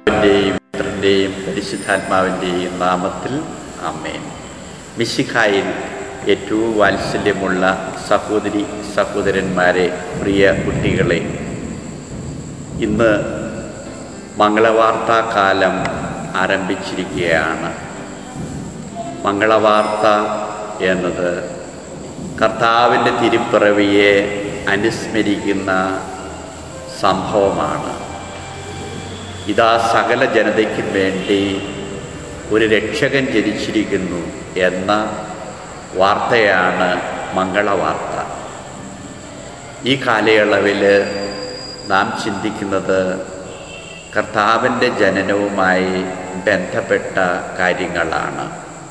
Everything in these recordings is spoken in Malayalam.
പിതാവിൻ്റെയും പുത്രൻ്റെയും പരിശുദ്ധാത്മാവിൻ്റെയും നാമത്തിൽ അമ്മേൻ മിശിഖായിൽ ഏറ്റവും വാത്സല്യമുള്ള സഹോദരി സഹോദരന്മാരെ പ്രിയ കുട്ടികളെ ഇന്ന് മംഗളവാർത്താ കാലം ആരംഭിച്ചിരിക്കുകയാണ് മംഗളവാർത്ത എന്നത് കർത്താവിൻ്റെ തിരുപ്പിറവിയെ അനുസ്മരിക്കുന്ന സംഭവമാണ് ഇതാ സകല ജനതയ്ക്കും വേണ്ടി ഒരു രക്ഷകൻ ജനിച്ചിരിക്കുന്നു എന്ന വാർത്തയാണ് മംഗളവാർത്ത ഈ കാലയളവിൽ നാം ചിന്തിക്കുന്നത് കർത്താവിൻ്റെ ജനനവുമായി ബന്ധപ്പെട്ട കാര്യങ്ങളാണ്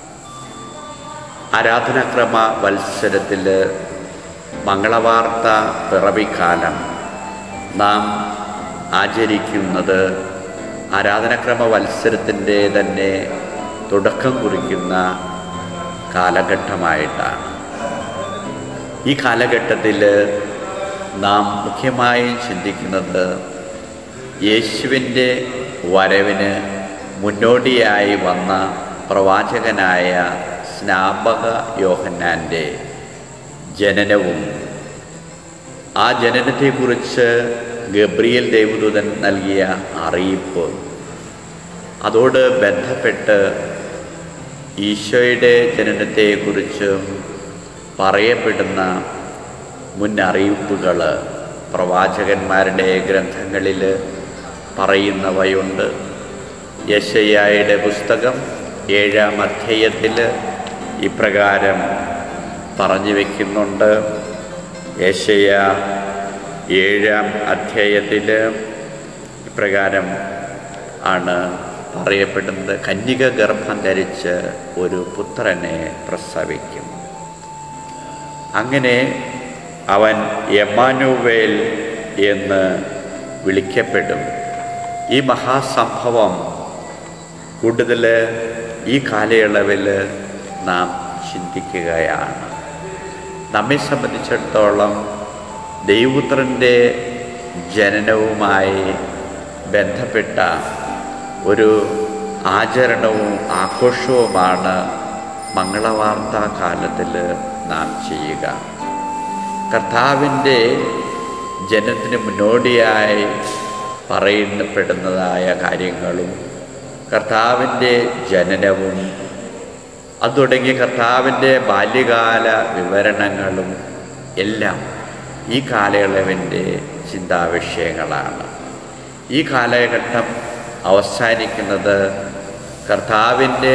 ആരാധനാക്രമ വത്സരത്തിൽ മംഗളവാർത്ത പിറവിക്കാലം നാം ആചരിക്കുന്നത് ആരാധനാക്രമ വത്സരത്തിൻ്റെ തന്നെ തുടക്കം കുറിക്കുന്ന കാലഘട്ടമായിട്ടാണ് ഈ കാലഘട്ടത്തിൽ നാം മുഖ്യമായും ചിന്തിക്കുന്നത് യേശുവിൻ്റെ വരവിന് മുന്നോടിയായി വന്ന പ്രവാചകനായ സ്നാപക യോഹന്നാൻ്റെ ജനനവും ആ ജനനത്തെക്കുറിച്ച് ഗബ്രിയേൽ ദേവദൂതൻ നൽകിയ അറിയിപ്പ് അതോട് ബന്ധപ്പെട്ട് ഈശോയുടെ ജനനത്തെക്കുറിച്ചും പറയപ്പെടുന്ന മുൻ അറിയിപ്പുകൾ പ്രവാചകന്മാരുടെ ഗ്രന്ഥങ്ങളിൽ പറയുന്നവയുണ്ട് യശയ്യായുടെ പുസ്തകം ഏഴാം അധ്യായത്തിൽ ഇപ്രകാരം പറഞ്ഞു വയ്ക്കുന്നുണ്ട് യശയ്യ ഏഴാം അധ്യായത്തിൽ ഇപ്രകാരം ആണ് പറയപ്പെടുന്നത് കന്യക ഗർഭം ധരിച്ച് ഒരു പുത്രനെ പ്രസവിക്കും അങ്ങനെ അവൻ യമാനുവേൽ എന്ന് വിളിക്കപ്പെടും ഈ മഹാസംഭവം കൂടുതൽ ഈ കാലയളവിൽ നാം ചിന്തിക്കുകയാണ് നമ്മെ സംബന്ധിച്ചിടത്തോളം ദൈവപുത്രൻ്റെ ജനനവുമായി ബന്ധപ്പെട്ട ഒരു ആചരണവും ആഘോഷവുമാണ് മംഗളവാർത്താ കാലത്തിൽ നാം ചെയ്യുക കർത്താവിൻ്റെ ജനനത്തിന് മുന്നോടിയായി പറയപ്പെടുന്നതായ കാര്യങ്ങളും കർത്താവിൻ്റെ ജനനവും അത് തുടങ്ങി കർത്താവിൻ്റെ ബാല്യകാല വിവരണങ്ങളും എല്ലാം ഈ കാലയളവിൻ്റെ ചിന്താവിഷയങ്ങളാണ് ഈ കാലഘട്ടം അവസാനിക്കുന്നത് കർത്താവിൻ്റെ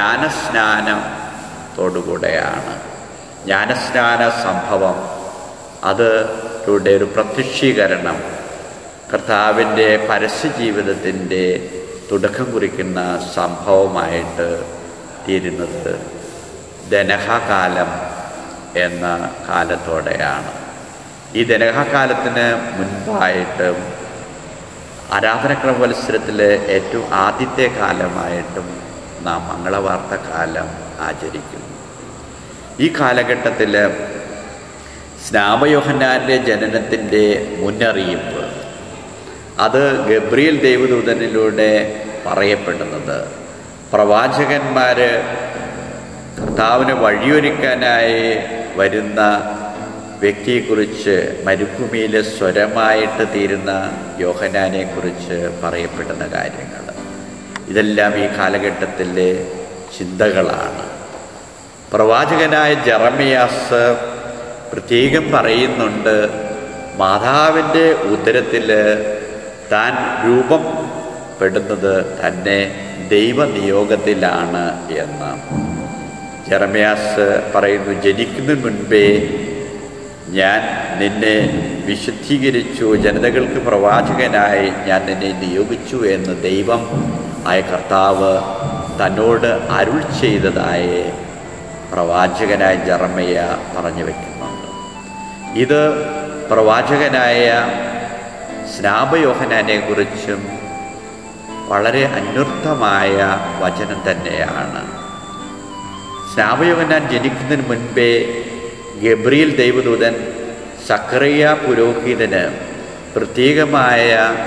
ജ്ഞാനസ്നാനത്തോടുകൂടെയാണ് ജ്ഞാനസ്നാന സംഭവം അത് യുടെ ഒരു പ്രത്യക്ഷീകരണം കർത്താവിൻ്റെ പരസ്യജീവിതത്തിൻ്റെ തുടക്കം കുറിക്കുന്ന സംഭവമായിട്ട് തീരുന്നത് ദനഹകാലം എന്ന കാലത്തോടെയാണ് ഈ ദനഹകാലത്തിന് മുൻപായിട്ടും ആരാധനക്രമ മത്സരത്തിലെ ഏറ്റവും ആദ്യത്തെ കാലമായിട്ടും നാം മംഗളവാർത്ത കാലം ആചരിക്കുന്നു ഈ കാലഘട്ടത്തിൽ സ്നാപയോഹന്നാൻ്റെ ജനനത്തിൻ്റെ മുന്നറിയിപ്പ് അത് ഗബ്രിയേൽ ദേവദൂതനിലൂടെ പറയപ്പെടുന്നത് പ്രവാചകന്മാർ കർത്താവിന് വഴിയൊരുക്കാനായി വരുന്ന വ്യക്തിയെക്കുറിച്ച് മരുഭൂമിയിലെ സ്വരമായിട്ട് തീരുന്ന യോഹനാനെക്കുറിച്ച് പറയപ്പെടുന്ന കാര്യങ്ങൾ ഇതെല്ലാം ഈ കാലഘട്ടത്തിലെ ചിന്തകളാണ് പ്രവാചകനായ ജറമിയാസ് പ്രത്യേകം പറയുന്നുണ്ട് മാതാവിൻ്റെ ഉദരത്തിൽ താൻ രൂപം പെടുന്നത് തന്നെ ദൈവനിയോഗത്തിലാണ് എന്ന് ജെറമയാസ് പറയുന്നു ജനിക്കുന്നതിന് മുൻപേ ഞാൻ നിന്നെ വിശുദ്ധീകരിച്ചു ജനതകൾക്ക് പ്രവാചകനായി ഞാൻ നിന്നെ നിയോഗിച്ചു എന്ന് ദൈവം ആയ കർത്താവ് തന്നോട് അരുൾ ചെയ്തതായി പ്രവാചകനായ ജറമയ്യ പറഞ്ഞു വയ്ക്കുന്നുണ്ട് ഇത് പ്രവാചകനായ സ്നാപയോഹനാനെ കുറിച്ചും വളരെ അന്വർത്ഥമായ വചനം തന്നെയാണ് സ്നാപയോഹനാൻ ജനിക്കുന്നതിന് മുൻപേ ഗബ്രിയേൽ ദൈവദൂതൻ സക്കറിയ പുരോഹിതന് പ്രത്യേകമായ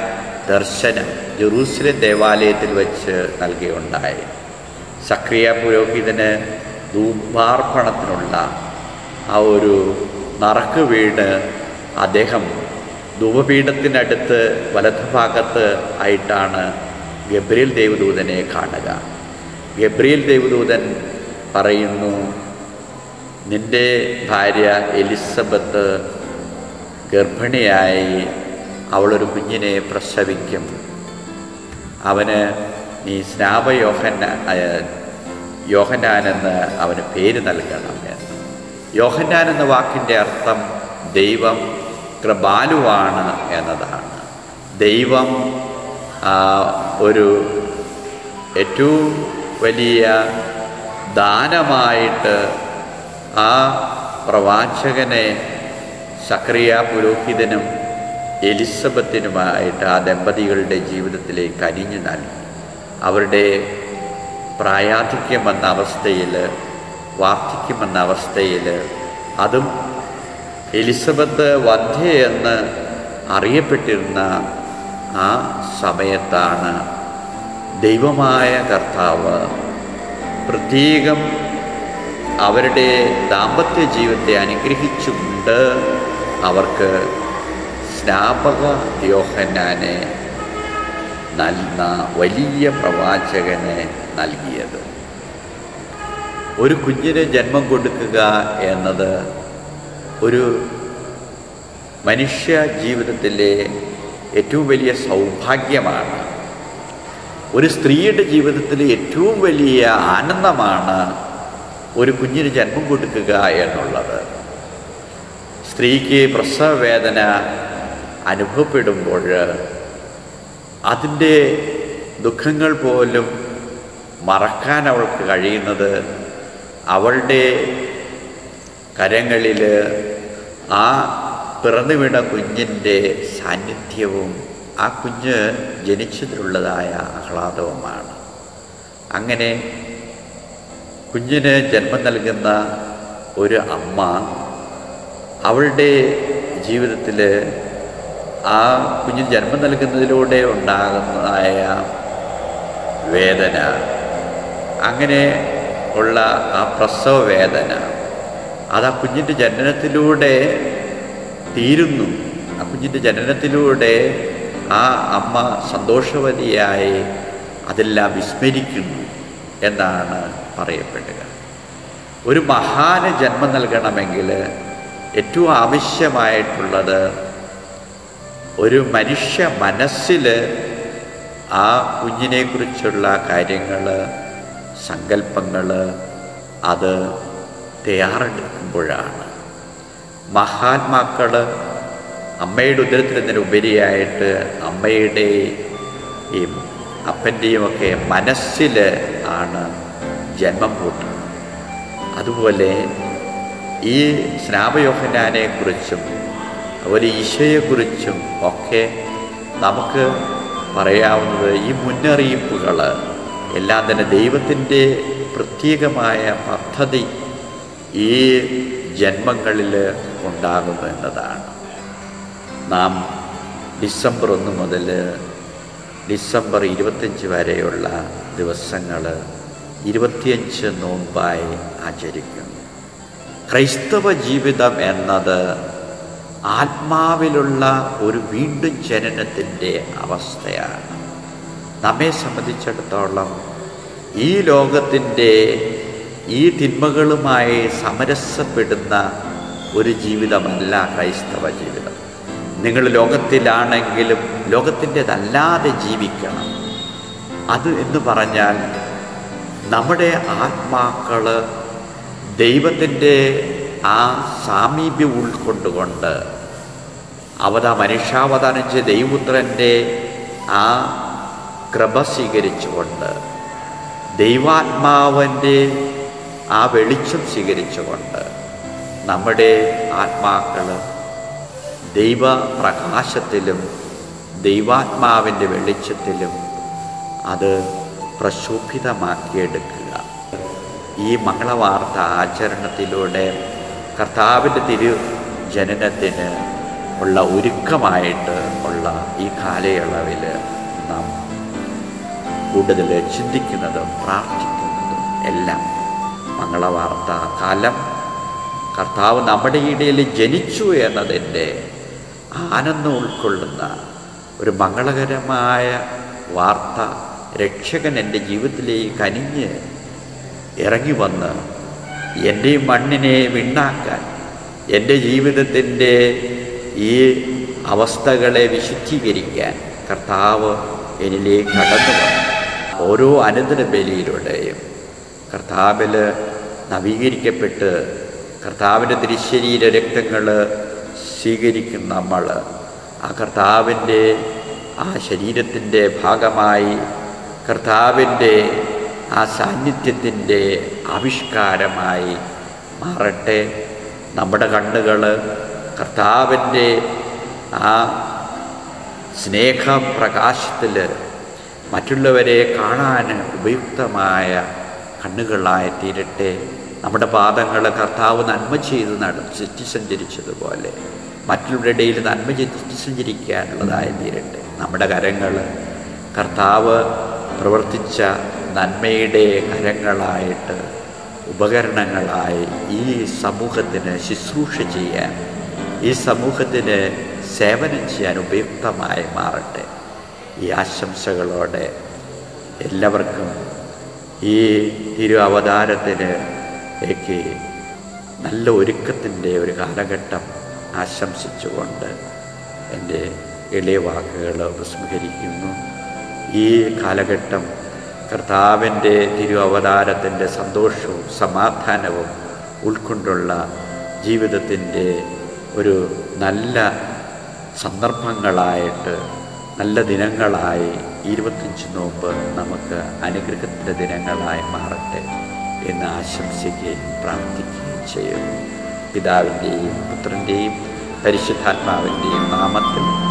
ദർശനം ജെറൂസലേം ദേവാലയത്തിൽ വെച്ച് നൽകുകയുണ്ടായി സക്രിയ പുരോഹിതന് ധൂപാർപ്പണത്തിനുള്ള ആ ഒരു നറക്ക് വീട് അദ്ദേഹം ധൂപപീഠത്തിനടുത്ത് വലതുഭാഗത്ത് ആയിട്ടാണ് ഗബ്രിയേൽ ദേവദൂതനെ കാണുക ഗബ്രിയേൽ ദേവദൂതൻ പറയുന്നു നിന്റെ ഭാര്യ എലിസബത്ത് ഗർഭിണിയായി അവളൊരു പ്രസവിക്കും അവന് നീ സ്നാപയോഹന യോഹന്നാനെന്ന് അവന് പേര് നൽകണം എന്ന് യോഹന്നാൻ എന്ന വാക്കിൻ്റെ അർത്ഥം ദൈവം കൃപാലുവാണ് എന്നതാണ് ദൈവം ആ, ഒരു ഏറ്റവും വലിയ ദാനമായിട്ട് ആ പ്രവാചകനെ സക്രിയ പുരോഹിതനും എലിസബത്തിനുമായിട്ട് ആ ദമ്പതികളുടെ ജീവിതത്തിലേക്ക് അരിഞ്ഞു നൽകി അവരുടെ പ്രായാധിക്യം വന്ന അവസ്ഥയിൽ വാർദ്ധക്യം വന്ന അവസ്ഥയിൽ അതും എലിസബത്ത് വന്ധ്യയെന്ന് അറിയപ്പെട്ടിരുന്ന ആ സമയത്താണ് ദൈവമായ കർത്താവ് പ്രത്യേകം അവരുടെ ദാമ്പത്യ ജീവിതത്തെ അനുഗ്രഹിച്ചുകൊണ്ട് അവർക്ക് സ്നാപക യോഹന്നാനെ നൽകുന്ന വലിയ പ്രവാചകനെ നൽകിയത് ഒരു കുഞ്ഞിന് ജന്മം കൊടുക്കുക എന്നത് ഒരു മനുഷ്യ ജീവിതത്തിലെ ഏറ്റവും വലിയ സൗഭാഗ്യമാണ് ഒരു സ്ത്രീയുടെ ജീവിതത്തിലെ ഏറ്റവും വലിയ ആനന്ദമാണ് ഒരു കുഞ്ഞിന് ജന്മം കൊടുക്കുക എന്നുള്ളത് സ്ത്രീക്ക് പ്രസവവേദന അനുഭവപ്പെടുമ്പോൾ അതിൻ്റെ ദുഃഖങ്ങൾ പോലും മറക്കാൻ അവൾക്ക് കഴിയുന്നത് അവളുടെ കരങ്ങളിൽ ആ പിറന്നു വീണ കുഞ്ഞിൻ്റെ സാന്നിധ്യവും ആ കുഞ്ഞ് ജനിച്ചതിലുള്ളതായ ആഹ്ലാദവുമാണ് അങ്ങനെ കുഞ്ഞിന് ജന്മം നൽകുന്ന ഒരു അമ്മ അവളുടെ ജീവിതത്തിൽ ആ കുഞ്ഞിന് ജന്മം നൽകുന്നതിലൂടെ ഉണ്ടാകുന്നതായ വേദന അങ്ങനെ ഉള്ള ആ പ്രസവ വേദന അത് ആ കുഞ്ഞിൻ്റെ ജനനത്തിലൂടെ തീരുന്നു ആ കുഞ്ഞിൻ്റെ ജനനത്തിലൂടെ ആ അമ്മ സന്തോഷവതിയായി അതെല്ലാം വിസ്മരിക്കുന്നു എന്നാണ് പറയപ്പെടുക ഒരു മഹാന് ജന്മം നൽകണമെങ്കിൽ ഏറ്റവും ആവശ്യമായിട്ടുള്ളത് ഒരു മനുഷ്യ മനസ്സിൽ ആ കുഞ്ഞിനെക്കുറിച്ചുള്ള കാര്യങ്ങൾ സങ്കല്പങ്ങൾ അത് തയ്യാറെടുക്കുമ്പോഴാണ് മഹാത്മാക്കൾ അമ്മയുടെ ഉദരത്തിൽ ഉപരിയായിട്ട് അമ്മയുടെ ഈ അപ്പൻ്റെയും ഒക്കെ മനസ്സിൽ ആണ് ജന്മം കൂട്ടുന്നത് അതുപോലെ ഈ സ്നാപയോഹനാനെക്കുറിച്ചും അതുപോലെ ഈശോയെക്കുറിച്ചും ഒക്കെ നമുക്ക് പറയാവുന്നത് ഈ മുന്നറിയിപ്പുകൾ എല്ലാം തന്നെ ദൈവത്തിൻ്റെ പ്രത്യേകമായ പദ്ധതി ഈ ജന്മങ്ങളിൽ ഉണ്ടാകുന്നു എന്നതാണ് നാം ഡിസംബർ ഒന്ന് മുതൽ ഡിസംബർ ഇരുപത്തഞ്ച് വരെയുള്ള ദിവസങ്ങൾ ഇരുപത്തിയഞ്ച് നോമ്പായി ആചരിക്കുന്നു ക്രൈസ്തവ ജീവിതം എന്നത് ആത്മാവിലുള്ള ഒരു വീണ്ടും ജനനത്തിൻ്റെ അവസ്ഥയാണ് നമ്മെ സംബന്ധിച്ചിടത്തോളം ഈ ലോകത്തിൻ്റെ ഈ തിന്മകളുമായി സമരസപ്പെടുന്ന ഒരു ജീവിതമല്ല ക്രൈസ്തവ ജീവിതം നിങ്ങൾ ലോകത്തിലാണെങ്കിലും ലോകത്തിൻ്റെതല്ലാതെ ജീവിക്കണം അത് എന്ന് പറഞ്ഞാൽ നമ്മുടെ ആത്മാക്കൾ ദൈവത്തിൻ്റെ ആ സാമീപ്യം ഉൾക്കൊണ്ടുകൊണ്ട് അവത മനുഷ്യാവതാരം ചെയ്ത ദൈവപുത്രൻ്റെ ആ കൃപ സ്വീകരിച്ചുകൊണ്ട് ദൈവാത്മാവൻ്റെ ആ വെളിച്ചം സ്വീകരിച്ചുകൊണ്ട് നമ്മുടെ ആത്മാക്കൾ ദൈവപ്രകാശത്തിലും ദൈവാത്മാവിൻ്റെ വെളിച്ചത്തിലും അത് പ്രശോഭിതമാക്കിയെടുക്കുക ഈ മംഗളവാർത്ത ആചരണത്തിലൂടെ കർത്താവിൻ്റെ തിരു ജനനത്തിന് ഉള്ള ഒരുക്കമായിട്ട് ഉള്ള ഈ കാലയളവിൽ നാം കൂടുതൽ ചിന്തിക്കുന്നതും പ്രാർത്ഥിക്കുന്നതും എല്ലാം മംഗളവാർത്ത കാലം കർത്താവ് നമ്മുടെ ഇടയിൽ ജനിച്ചു എന്നതിൻ്റെ ആനന്ദം ഉൾക്കൊള്ളുന്ന ഒരു മംഗളകരമായ വാർത്ത രക്ഷകൻ എൻ്റെ ജീവിതത്തിലേക്ക് കനിഞ്ഞ് ഇറങ്ങി വന്ന് എൻ്റെ ഈ മണ്ണിനെ വിണ്ണാക്കാൻ എൻ്റെ ജീവിതത്തിൻ്റെ ഈ അവസ്ഥകളെ വിശുദ്ധീകരിക്കാൻ കർത്താവ് എന്നിലേക്ക് കടന്നു വന്നു ഓരോ അനുദിന ബലിയിലൂടെയും കർത്താവിൽ നവീകരിക്കപ്പെട്ട് കർത്താവിൻ്റെ തിരുശരീര രക്തങ്ങൾ സ്വീകരിക്കുന്ന നമ്മൾ ആ കർത്താവിൻ്റെ ആ ശരീരത്തിൻ്റെ ഭാഗമായി കർത്താവിൻ്റെ ആ സാന്നിധ്യത്തിൻ്റെ ആവിഷ്കാരമായി മാറട്ടെ നമ്മുടെ കണ്ണുകൾ കർത്താവിൻ്റെ ആ സ്നേഹപ്രകാശത്തിൽ മറ്റുള്ളവരെ കാണാൻ ഉപയുക്തമായ കണ്ണുകളായി തീരട്ടെ നമ്മുടെ പാദങ്ങൾ കർത്താവ് നന്മ ചെയ്ത് നട ചുറ്റി സഞ്ചരിച്ചതുപോലെ മറ്റുള്ളവരുടെ ഇടയിൽ നന്മ ചുറ്റി സഞ്ചരിക്കാനുള്ളതായി തീരട്ടെ നമ്മുടെ കരങ്ങൾ കർത്താവ് പ്രവർത്തിച്ച നന്മയുടെ കരങ്ങളായിട്ട് ഉപകരണങ്ങളായി ഈ സമൂഹത്തിന് ശുശ്രൂഷ ചെയ്യാൻ ഈ സമൂഹത്തിന് സേവനം ചെയ്യാൻ ഉപയുക്തമായി മാറട്ടെ ഈ ആശംസകളോടെ എല്ലാവർക്കും ഈ തിരു അവതാരത്തിലേക്ക് നല്ല ഒരുക്കത്തിൻ്റെ ഒരു കാലഘട്ടം ആശംസിച്ചുകൊണ്ട് എൻ്റെ എളിയ വാക്കുകൾ ഉപസ്മരിക്കുന്നു ഈ കാലഘട്ടം കർത്താവിൻ്റെ തിരു അവതാരത്തിൻ്റെ സന്തോഷവും സമാധാനവും ഉൾക്കൊണ്ടുള്ള ജീവിതത്തിൻ്റെ ഒരു നല്ല സന്ദർഭങ്ങളായിട്ട് നല്ല ദിനങ്ങളായി ഇരുപത്തഞ്ച് നോമ്പ് നമുക്ക് അനുഗ്രഹത്തിൻ്റെ ദിനങ്ങളായി മാറട്ടെ എന്ന് ആശംസിക്കുകയും പ്രാർത്ഥിക്കുകയും ചെയ്യുന്നു പിതാവിൻ്റെയും പുത്രൻ്റെയും പരിശുദ്ധാത്മാവിൻ്റെയും നാമത്തിൽ